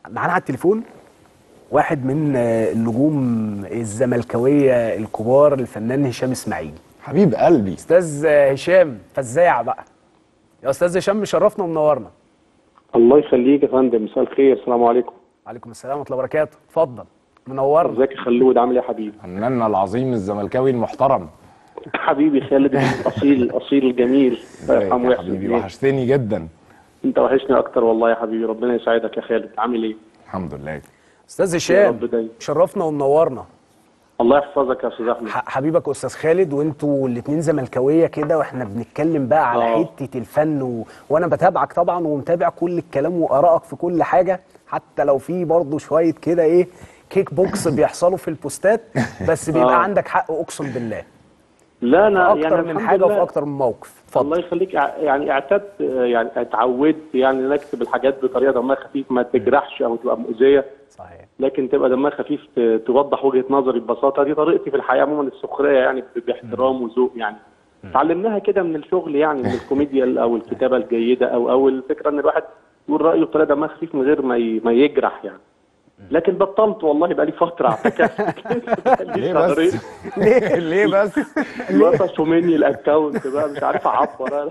معانا على التليفون واحد من آه، النجوم الزملكاويه الكبار الفنان هشام اسماعيل حبيب قلبي استاذ آه، هشام فزاع بقى يا استاذ هشام مشرفنا ومنورنا الله يخليك يا فندم مساء الخير السلام عليكم عليكم السلام ورحمه الله وبركاته اتفضل منورنا ازيك يا خلود عامل ايه يا حبيبي فناننا العظيم الزملكاوي المحترم حبيبي خالد الاصيل الاصيل الجميل الله ازيك يرحمه يا ويحسن حبيبي إليه. وحشتني جدا انت وحشني اكتر والله يا حبيبي ربنا يسعدك يا خالد عامل ايه الحمد لله استاذ يا هشام رب دايما. شرفنا ومنورنا الله يحفظك يا استاذ احمد ح- حبيبك استاذ خالد وانتوا الاثنين زملكاويه كده واحنا بنتكلم بقى على آه. حته الفن و... وانا بتابعك طبعا ومتابع كل الكلام وارائك في كل حاجه حتى لو في برضه شويه كده ايه كيك بوكس بيحصلوا في البوستات بس بيبقى آه. عندك حق اقسم بالله لا انا اكتر يعني من الحمد حاجه لله وفي اكتر من موقف الله اتفضل يخليك ع- يعني اعتدت يعني اتعودت يعني ان اكتب الحاجات بطريقه دمها خفيف ما تجرحش او تبقى مؤذيه صحيح لكن تبقى دمها خفيف ت- توضح وجهه نظري ببساطه دي طريقتي في الحياه عموما السخريه يعني ب- باحترام وذوق يعني اتعلمناها كده من الشغل يعني من الكوميديا او الكتابه الجيده او او الفكره ان الواحد يقول رايه بطريقه دمها خفيف من غير ما ي- ما يجرح يعني لكن بطلت والله بقى لي فتره اعتكفت ليه بس ليه ليه بس لطشوا مني الاكونت بقى مش عارف اعبر أنا.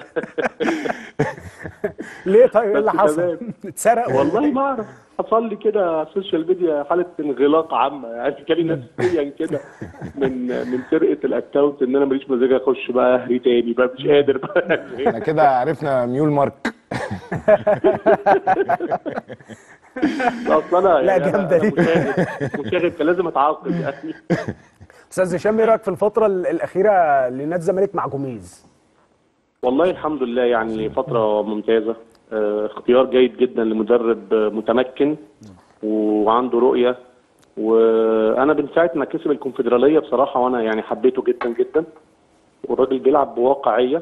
ليه طيب ايه اللي بس حصل تمام. اتسرق ولا والله ما اعرف حصل لي كده على السوشيال ميديا حاله انغلاق عامه يعني جالي نفسيا كده من من سرقه الاكونت ان انا ماليش مزاج اخش بقى اهري تاني بقى مش قادر بقى احنا كده عرفنا ميول مارك اصل انا لا، يعني أنا- جامدة أنا دي. مشاهد مشاهد فلازم اتعاقب يعني استاذ هشام ايه رايك في الفتره ال- الاخيره لنادي الزمالك مع جوميز والله الحمد لله يعني فترة ممتازة آه، اختيار جيد جدا لمدرب آه، متمكن وعنده رؤية وأنا من ساعة ما كسب الكونفدرالية بصراحة وأنا يعني حبيته جدا جدا والراجل بيلعب بواقعية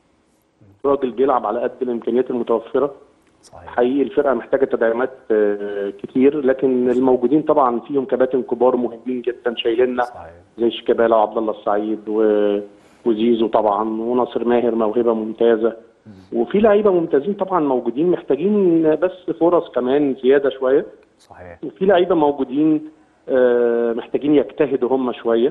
الراجل بيلعب على قد الإمكانيات المتوفرة صحيح حقيقي الفرقة محتاجة تدعيمات آه، كتير لكن الموجودين طبعا فيهم كباتن كبار مهمين جدا شايليننا صحيح زي شيكابالا وعبد الله السعيد و... وزيزو طبعا وناصر ماهر موهبه ممتازه وفي لعيبه ممتازين طبعا موجودين محتاجين بس فرص كمان زياده شويه صحيح وفي لعيبه موجودين آه، محتاجين يجتهدوا هم شويه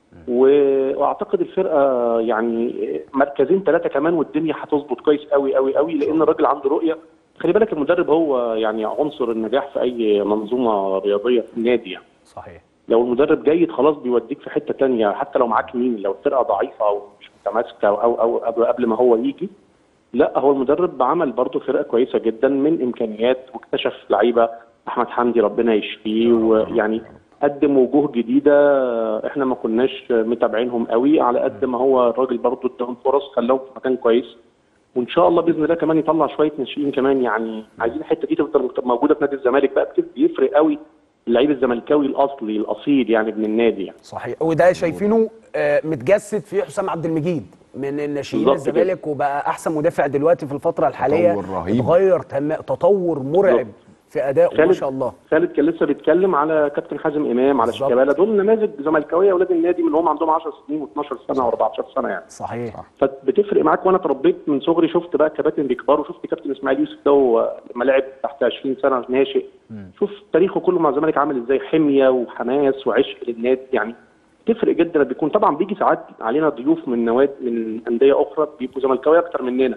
و- واعتقد الفرقه يعني مركزين ثلاثه كمان والدنيا هتظبط كويس قوي قوي قوي لان الراجل عنده رؤيه خلي بالك المدرب هو يعني عنصر النجاح في اي منظومه رياضيه في النادي يعني. صحيح لو المدرب جيد خلاص بيوديك في حته تانية حتى لو معاك مين لو الفرقه ضعيفه او مش متماسكه او او, أو قبل- قبل ما هو يجي لا هو المدرب عمل برضه فرقه كويسه جدا من امكانيات واكتشف لعيبه احمد حمدي ربنا يشفيه ويعني قدم وجوه جديده احنا ما كناش متابعينهم قوي على قد ما هو الراجل برضه اداهم فرص خلاهم في مكان كويس وان شاء الله باذن الله كمان يطلع شويه ناشئين كمان يعني عايزين الحته دي تفضل موجوده في نادي الزمالك بقى بتف- بيفرق قوي اللعيب الزملكاوي الاصلي الاصيل يعني ابن النادي يعني صحيح وده شايفينه آه، متجسد في حسام عبد المجيد من الناشئين بالظبط الزمالك وبقى احسن مدافع دلوقتي في الفتره الحاليه تطور رهيب. اتغير تم... تطور مرعب بالظبط. في ادائه ما شاء الله خالد كان لسه بيتكلم على كابتن حازم امام على بالظبط. شيكابالا دول نماذج زملكاويه اولاد النادي من هم عندهم 10 سنين و12 سنه و14 سنه يعني صحيح فبتفرق معاك وانا اتربيت من صغري شفت بقى كباتن بيكبروا شفت كابتن اسماعيل يوسف ده هو لما لعب تحت 20 سنه ناشئ شوف تاريخه كله مع الزمالك عامل ازاي حميه وحماس وعشق للنادي يعني تفرق جدا لما بيكون طبعا بيجي ساعات علينا ضيوف من نوادي من انديه اخرى بيبقوا زملكاويه اكتر مننا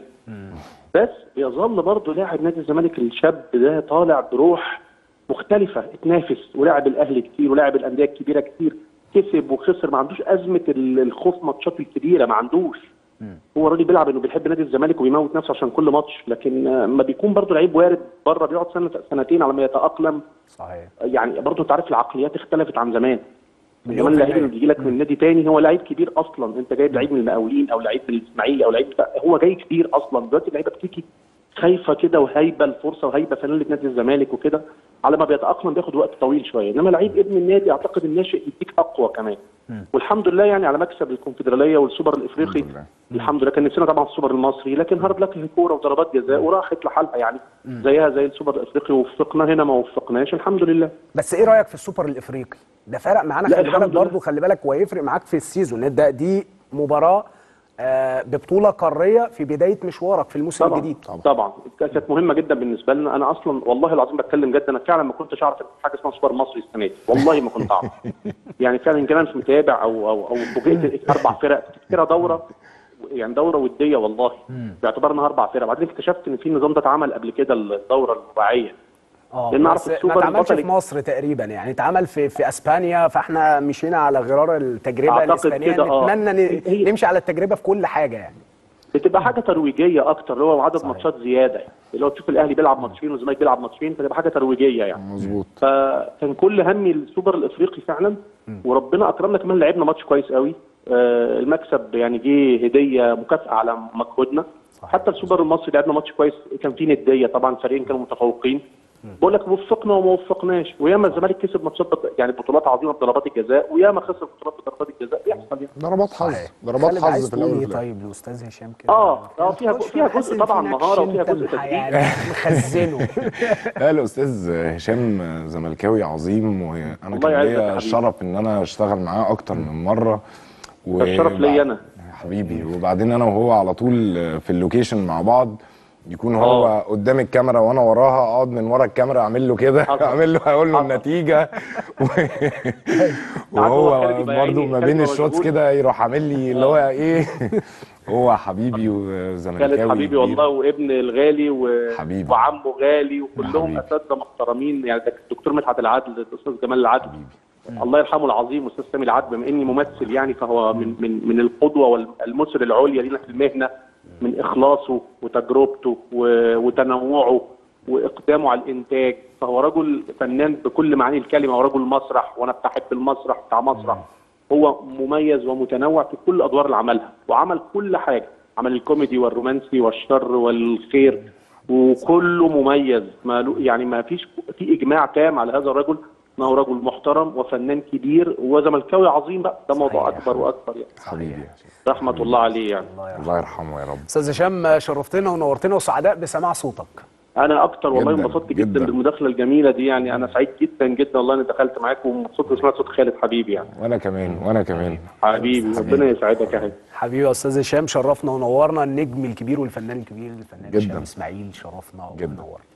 بس بيظل برضه لاعب نادي الزمالك الشاب ده طالع بروح مختلفه اتنافس ولاعب الاهلي كتير ولاعب الانديه الكبيره كتير كسب وخسر ما عندوش ازمه ال- الخوف ماتشات الكبيره ما عندوش هو راجل بيلعب انه بيحب نادي الزمالك وبيموت نفسه عشان كل ماتش لكن آه، اما بيكون برضه لعيب وارد بره بيقعد سنه سنتين على ما يتاقلم صحيح يعني برضه انت عارف العقليات اختلفت عن زمان مليون زمان في اللعيب المية. اللي بيجي لك من نادي تاني هو لعيب كبير اصلا انت جايب لعيب من المقاولين او لعيب من الاسماعيلي او لعيب بتاع هو جاي كبير اصلا دلوقتي اللعيبه بتيجي خايفه كده وهايبه الفرصه وهايبه فانيله نادي الزمالك وكده على ما بيتاقلم بياخد وقت طويل شويه انما لعيب ابن النادي اعتقد الناشئ يديك اقوى كمان والحمد لله يعني على مكسب الكونفدراليه والسوبر الافريقي الحمد لله. الحمد لله كان نفسنا طبعا في السوبر المصري لكن هارد لك في كوره وضربات جزاء وراحت لحالها يعني زيها زي السوبر الافريقي وفقنا هنا ما وفقناش الحمد لله بس ايه رايك في السوبر الافريقي ده فرق معانا لا، خلي بالك الحمد لله. برضه خلي بالك وهيفرق معاك في السيزون ده دي مباراه آه، ببطوله قاريه في بدايه مشوارك في الموسم طبعا الجديد طبعا, طبعا. كانت مهمه جدا بالنسبه لنا انا اصلا والله العظيم بتكلم جد انا فعلا ما كنتش اعرف إن في حاجه اسمها سوبر مصري السنه دي والله ما كنت اعرف يعني فعلا يمكن انا مش متابع او او او فوجئت اربع فرق تفتكرها دوره يعني دوره وديه والله باعتبار انها اربع فرق بعدين اكتشفت ان في النظام ده اتعمل قبل كده الدوره الرباعيه اه لأن أعرف بس ما السوبر اتعملش البطل- في مصر تقريبا يعني اتعمل في في اسبانيا فاحنا مشينا على غرار التجربه أعتقد الاسبانيه كده، آه. نتمنى ن- هي- نمشي على التجربه في كل حاجه يعني بتبقى حاجه ترويجيه اكتر اللي هو عدد صحيح. ماتشات زياده يعني اللي هو تشوف الاهلي بيلعب ماتشين والزمالك بيلعب ماتشين فتبقى حاجه ترويجيه يعني مظبوط فكان كل همي السوبر الافريقي فعلا وربنا اكرمنا كمان لعبنا ماتش كويس قوي آه المكسب يعني جه هديه مكافاه على مجهودنا حتى السوبر المصري لعبنا ماتش كويس كان فيه نديه طبعا فريقين كانوا متفوقين بقول لك وفقنا وما وفقناش وياما الزمالك كسب ماتشات بط- يعني بطولات عظيمه بضربات الجزاء وياما خسر بطولات بضربات الجزاء بيحصل يعني ضربات حظ ضربات خالد حظ عايز في الاول تقول وفي ايه الاخر طيب لاستاذ هشام كده اه اه فيها خش فيها حاسس جزء إن طبعا في مهاره وفيها نكش جزء أنت تدريب يعني مخزنه لا الاستاذ هشام زملكاوي عظيم وانا الله كان يعزك يا ليا حبيبي. الشرف ان انا اشتغل معاه اكتر من مره و... الشرف ليا أنا. حبيبي وبعدين انا وهو على طول في اللوكيشن مع بعض يكون هو آه. قدام الكاميرا وانا وراها اقعد من ورا الكاميرا اعمل له كده حصل. اعمل له اقول له حصل. النتيجه و... هو وهو خارج يبقى برضه يعني ما بين كلمة الشوتس مشغول. كده يروح عامل لي اللي هو ايه هو حبيبي وزملكاوي خالد حبيبي كبير. والله وابن الغالي و... حبيبي. وعمه غالي وكلهم حبيبي. اساتذه محترمين يعني ده الدكتور مدحت العدل الاستاذ جمال العدل الله يرحمه العظيم استاذ سامي العدل بما اني ممثل يعني فهو من من من القدوه والمثل العليا لينا في المهنه من اخلاصه وتجربته و... وتنوعه واقدامه على الانتاج فهو رجل فنان بكل معاني الكلمه ورجل مسرح وانا بحب المسرح بتاع مسرح هو مميز ومتنوع في كل الادوار اللي عملها وعمل كل حاجه عمل الكوميدي والرومانسي والشر والخير وكله مميز ما له- يعني ما فيش في اجماع تام على هذا الرجل انه رجل محترم وفنان كبير وزملكاوي عظيم بقى ده موضوع صحيح. اكبر واكبر يعني حبيبي رحمه الله عليه يعني الله يرحمه يا رب استاذ هشام شرفتنا ونورتنا وسعداء بسماع صوتك انا اكتر والله جداً، انبسطت جدا, جداً. بالمداخله الجميله دي يعني انا سعيد جدا جدا والله اني دخلت معاكم ومبسوط إني سمعت صوت خالد حبيبي يعني وانا كمان وانا كمان حبيبي ربنا يسعدك يا حبيبي حبيبي يا استاذ هشام شرفنا ونورنا النجم الكبير والفنان الكبير الفنان جداً. هشام اسماعيل شرفنا جداً. ونورنا